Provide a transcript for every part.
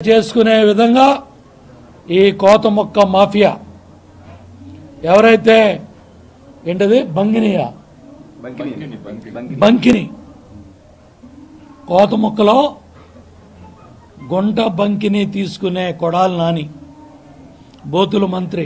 చేసుకునే విధంగా ఈ కోత మొక్క మాఫియా ఎవరైతే ఏంటది బంగినియా బంకిని కోత మొక్కలో గుంట బంకిని తీసుకునే కొడాలి నాని బోతుల మంత్రి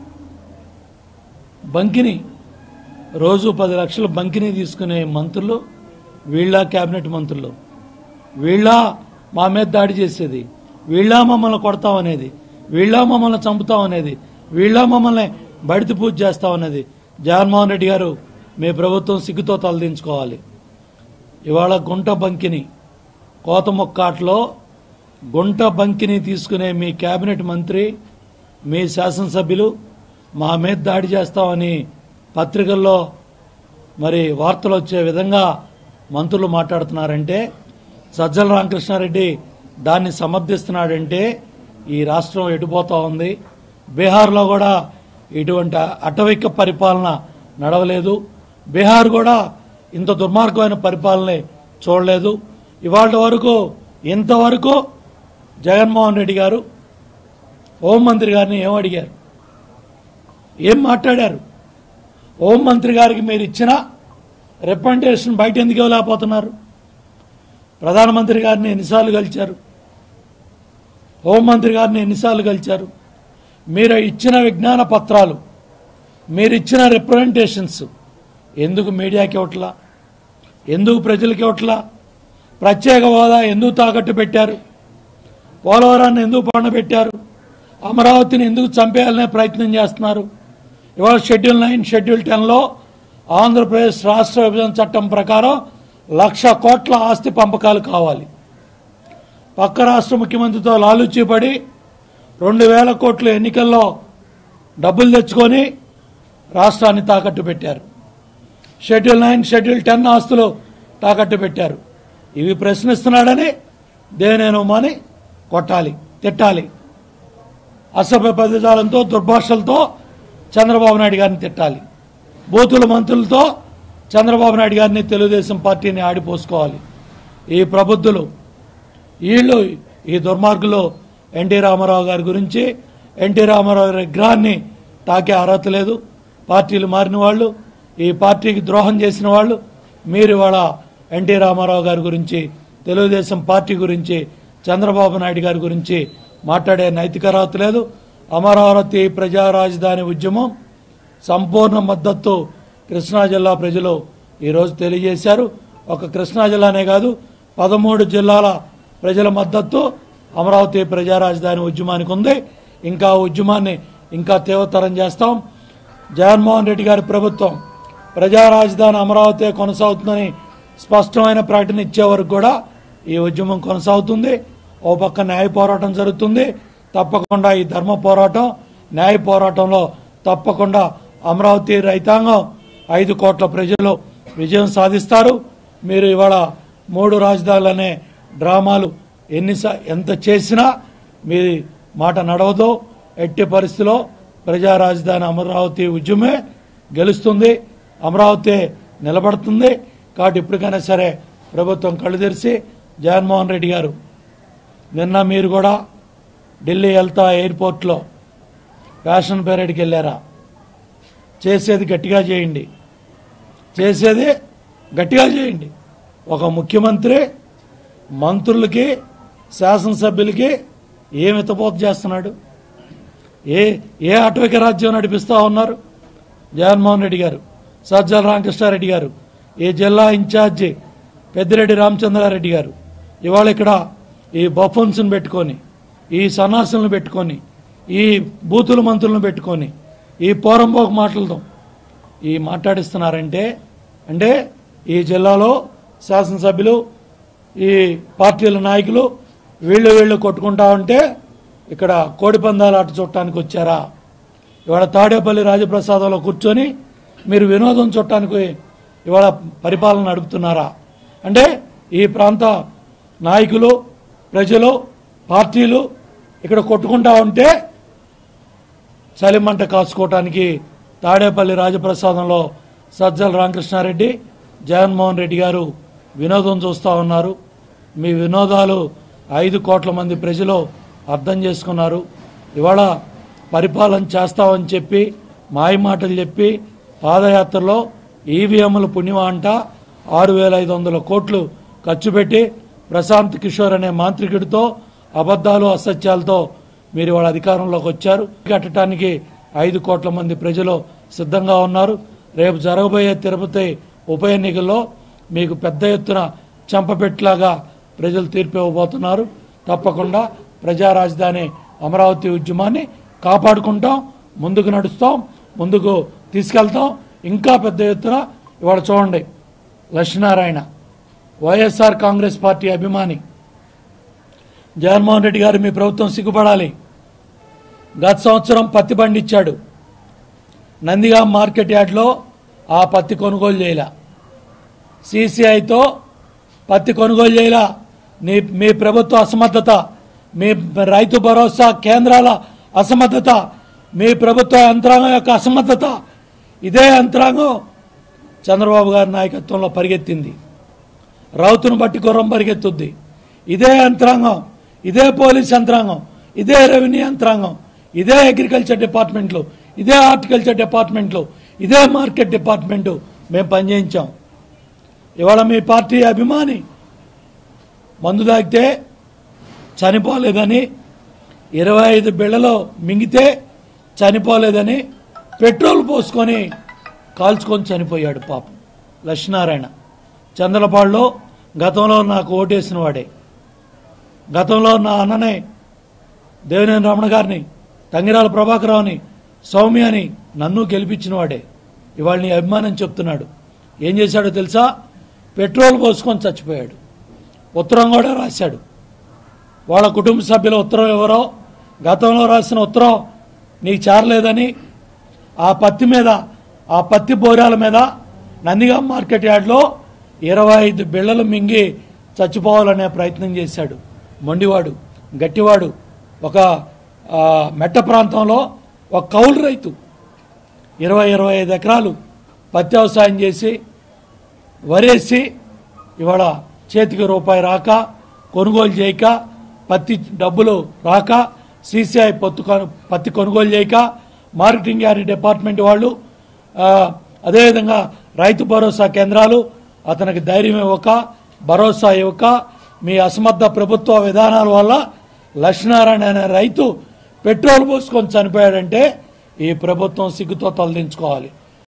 బంకిని రోజు పది లక్షలు బంకిని తీసుకునే మంత్రులు వీళ్ళ కేబినెట్ మంత్రులు వీళ్ళ మా మీద దాడి చేసేది వీళ్ళ మమ్మల్ని కొడతామనేది వీళ్ళ మమ్మల్ని చంపుతామనేది వీళ్ళ మమ్మల్ని బడితి పూజ చేస్తామనేది జగన్మోహన్ రెడ్డి గారు మీ ప్రభుత్వం సిగ్గుతో తలదించుకోవాలి ఇవాళ గుంట బంకిని కోత మొక్కాట్లో గుంట బంకిని తీసుకునే మీ కేబినెట్ మంత్రి మీ శాసనసభ్యులు మా మీద దాడి చేస్తామని పత్రికల్లో మరి వార్తలు వచ్చే విధంగా మంత్రులు మాట్లాడుతున్నారంటే సజ్జల రామకృష్ణారెడ్డి దాన్ని సమర్థిస్తున్నాడంటే ఈ రాష్ట్రం ఎటుపోతా ఉంది బీహార్లో కూడా ఇటువంటి అటవిక పరిపాలన నడవలేదు బీహార్ కూడా ఇంత దుర్మార్గమైన పరిపాలన చూడలేదు ఇవాళ వరకు ఇంతవరకు జగన్మోహన్ రెడ్డి గారు హోంమంత్రి గారిని ఏం అడిగారు ఏం మాట్లాడారు హోంమంత్రి గారికి మీరు ఇచ్చిన రిప్రజెంటేషన్ బయట ఎందుకు ఇవ్వలేకపోతున్నారు ప్రధానమంత్రి గారిని ఎన్నిసార్లు కలిచారు హోంమంత్రి గారిని ఎన్నిసార్లు కలిచారు మీరు ఇచ్చిన విజ్ఞాన పత్రాలు మీరు ఇచ్చిన రిప్రజెంటేషన్స్ ఎందుకు మీడియాకి ఇవ్వట్లా ఎందుకు ప్రజలకి ఇవ్వట్లా ప్రత్యేక హోదా ఎందుకు తాకట్టు పెట్టారు పోలవరాన్ని ఎందుకు పండబెట్టారు అమరావతిని ఎందుకు చంపేయాలనే ప్రయత్నం చేస్తున్నారు ఇవాళ షెడ్యూల్ నైన్ షెడ్యూల్ టెన్లో ఆంధ్రప్రదేశ్ రాష్ట్ర విభజన చట్టం ప్రకారం లక్ష కోట్ల ఆస్తి పంపకాలు కావాలి పక్క రాష్ట్ర ముఖ్యమంత్రితో లాలుచీపడి రెండు వేల కోట్ల ఎన్నికల్లో డబ్బులు తెచ్చుకొని రాష్ట్రాన్ని తాకట్టు పెట్టారు షెడ్యూల్ నైన్ షెడ్యూల్ టెన్ ఆస్తులు తాకట్టు పెట్టారు ఇవి ప్రశ్నిస్తున్నాడని దేనేనో మాని కొట్టాలి తిట్టాలి అసభ్య పదజాలంతో దుర్భాషలతో చంద్రబాబు నాయుడు గారిని తిట్టాలి బూతుల మంత్రులతో చంద్రబాబు నాయుడు గారిని తెలుగుదేశం పార్టీని ఆడిపోసుకోవాలి ఈ ప్రబుద్ధులు వీళ్ళు ఈ దుర్మార్గులు ఎన్టీ రామారావు గారి గురించి ఎన్టీ రామారావు గారి విగ్రహాన్ని తాకే అర్హత లేదు పార్టీలు మారిన వాళ్ళు ఈ పార్టీకి ద్రోహం చేసిన వాళ్ళు మీరు ఇవాళ ఎన్టీ రామారావు గారి గురించి తెలుగుదేశం పార్టీ గురించి చంద్రబాబు నాయుడు గారి గురించి మాట్లాడే నైతిక అర్హత లేదు అమరావతి ప్రజా రాజధాని ఉద్యమం సంపూర్ణ మద్దతు కృష్ణా జిల్లా ప్రజలు ఈరోజు తెలియజేశారు ఒక కృష్ణా జిల్లానే కాదు పదమూడు జిల్లాల ప్రజల మద్దతు అమరావతి ప్రజా రాజధాని ఉద్యమానికి ఉంది ఇంకా ఆ ఉద్యమాన్ని ఇంకా తీవ్రతరం చేస్తాం జగన్మోహన్ రెడ్డి గారి ప్రభుత్వం ప్రజా రాజధాని అమరావతి కొనసాగుతుందని స్పష్టమైన ప్రకటన ఇచ్చే వరకు కూడా ఈ ఉద్యమం కొనసాగుతుంది ఓ పక్క న్యాయ పోరాటం జరుగుతుంది తప్పకుండా ఈ ధర్మ పోరాటం న్యాయ పోరాటంలో తప్పకుండా అమరావతి రైతాంగం ఐదు కోట్ల ప్రజలు విజయం సాధిస్తారు మీరు ఇవాళ మూడు రాజధానులనే డ్రామాలు ఎన్ని ఎంత చేసినా మీ మాట నడవదు ఎట్టి పరిస్థితిలో ప్రజా రాజధాని అమరావతి ఉద్యమే గెలుస్తుంది అమరావతి నిలబడుతుంది కాబట్టి ఇప్పటికైనా సరే ప్రభుత్వం కళ్ళు తెరిచి జగన్మోహన్ రెడ్డి గారు నిన్న మీరు కూడా ఢిల్లీ వెళ్తా ఎయిర్పోర్ట్లో ఫ్యాషన్ పెరేడ్కి వెళ్ళారా చేసేది గట్టిగా చేయండి చేసేది గట్టిగా చేయండి ఒక ముఖ్యమంత్రి మంత్రులకి శాసనసభ్యులకి ఏం ఎత్తపోత చేస్తున్నాడు ఏ ఏ అటవిక రాజ్యం నడిపిస్తా ఉన్నారు జగన్మోహన్ రెడ్డి గారు సజ్జల రామకృష్ణారెడ్డి గారు ఈ జిల్లా ఇన్ఛార్జి పెద్దిరెడ్డి రామచంద్రారెడ్డి గారు ఇవాళ ఇక్కడ ఈ బఫన్స్ని పెట్టుకొని ఈ సన్నాసులను పెట్టుకొని ఈ బూతుల మంత్రులను పెట్టుకొని ఈ పోరంబోకు మాటలతో ఈ మాట్లాడిస్తున్నారంటే అంటే ఈ జిల్లాలో శాసనసభ్యులు ఈ పార్టీల నాయకులు వీళ్ళు వీళ్ళు కొట్టుకుంటా ఉంటే ఇక్కడ కోడిపందాల ఆట చూడటానికి వచ్చారా ఇవాళ తాడేపల్లి రాజప్రసాదంలో కూర్చొని మీరు వినోదం చూడటానికి ఇవాళ పరిపాలన నడుపుతున్నారా అంటే ఈ ప్రాంత నాయకులు ప్రజలు పార్టీలు ఇక్కడ కొట్టుకుంటా ఉంటే చలిమంట కాసుకోవటానికి తాడేపల్లి రాజప్రసాదంలో సజ్జల రామకృష్ణారెడ్డి జగన్మోహన్ రెడ్డి గారు వినోదం చూస్తూ ఉన్నారు మీ వినోదాలు ఐదు కోట్ల మంది ప్రజలు అర్థం చేసుకున్నారు ఇవాళ పరిపాలన చేస్తామని చెప్పి మాయ మాటలు చెప్పి పాదయాత్రలో ఈవీఎంల పుణ్యమా అంట ఆరు వేల ఐదు వందల కోట్లు ఖర్చు పెట్టి ప్రశాంత్ కిషోర్ అనే మాంత్రికుడితో అబద్ధాలు అసత్యాలతో మీరు వాళ్ళ అధికారంలోకి వచ్చారు కట్టడానికి ఐదు కోట్ల మంది ప్రజలు సిద్ధంగా ఉన్నారు రేపు జరగబోయే తిరుపతి ఉప ఎన్నికల్లో మీకు పెద్ద ఎత్తున చెంపపెట్టులాగా ప్రజలు తీర్పు ఇవ్వబోతున్నారు తప్పకుండా ప్రజా రాజధాని అమరావతి ఉద్యమాన్ని కాపాడుకుంటాం ముందుకు నడుస్తాం ముందుకు తీసుకెళ్తాం ఇంకా పెద్ద ఎత్తున ఇవాళ చూడండి లక్ష్మీనారాయణ వైఎస్ఆర్ కాంగ్రెస్ పార్టీ అభిమాని జగన్మోహన్ రెడ్డి గారు మీ ప్రభుత్వం సిగ్గుపడాలి గత సంవత్సరం పత్తి పండించాడు నందిగాం మార్కెట్ యార్డ్లో ఆ పత్తి కొనుగోలు చేయలే సిసిఐతో పత్తి కొనుగోలు చేయలా నీ మీ ప్రభుత్వ అసమర్థత మీ రైతు భరోసా కేంద్రాల అసమర్థత మీ ప్రభుత్వ యంత్రాంగం యొక్క అసమర్థత ఇదే యంత్రాంగం చంద్రబాబు గారి నాయకత్వంలో పరిగెత్తింది రౌతును బట్టి గుర్రం పరిగెత్తుద్ది ఇదే యంత్రాంగం ఇదే పోలీస్ యంత్రాంగం ఇదే రెవెన్యూ యంత్రాంగం ఇదే అగ్రికల్చర్ డిపార్ట్మెంట్లు ఇదే హార్టికల్చర్ డిపార్ట్మెంట్లు ఇదే మార్కెట్ డిపార్ట్మెంటు మేము పనిచేయించాం ఇవాళ మీ పార్టీ అభిమాని మందు తాగితే చనిపోలేదని ఇరవై ఐదు బిళ్ళలో మింగితే చనిపోలేదని పెట్రోల్ పోసుకొని కాల్చుకొని చనిపోయాడు పాపం లక్ష్మీనారాయణ చంద్రపాడులో గతంలో నాకు ఓటేసిన వాడే గతంలో నా అన్ననే దేవినేని రమణ గారిని తంగిరాల ప్రభాకరరావుని సౌమ్యని నన్ను గెలిపించిన వాడే ఇవాళ నీ అభిమానం చెప్తున్నాడు ఏం చేశాడో తెలుసా పెట్రోల్ పోసుకొని చచ్చిపోయాడు ఉత్తరం కూడా రాశాడు వాళ్ళ కుటుంబ సభ్యుల ఉత్తరం ఎవరో గతంలో రాసిన ఉత్తరం నీకు చేరలేదని ఆ పత్తి మీద ఆ పత్తి బోరాల మీద నందిగాం మార్కెట్ యార్డ్లో ఇరవై ఐదు బిళ్ళలు మింగి చచ్చిపోవాలనే ప్రయత్నం చేశాడు మొండివాడు గట్టివాడు ఒక ఆ, మెట్ట ప్రాంతంలో ఒక కౌలు రైతు ఇరవై ఇరవై ఐదు ఎకరాలు పత్తి వ్యవసాయం చేసి వరేసి ఇవాళ చేతికి రూపాయి రాక కొనుగోలు చేయక పత్తి డబ్బులు రాక సిసిఐ పత్తు కొను- పత్తి కొనుగోలు చేయక మార్కెటింగ్ యార్డ్ డిపార్ట్మెంట్ వాళ్ళు ఆ, అదేవిధంగా రైతు భరోసా కేంద్రాలు అతనికి ధైర్యం ఇవ్వక భరోసా ఇవ్వక మీ అసమర్థ ప్రభుత్వ విధానాల వల్ల లక్ష్మీనారాయణ అనే రైతు పెట్రోల్ పోసుకొని చనిపోయాడంటే ఈ ప్రభుత్వం సిగ్గుతో తలదించుకోవాలి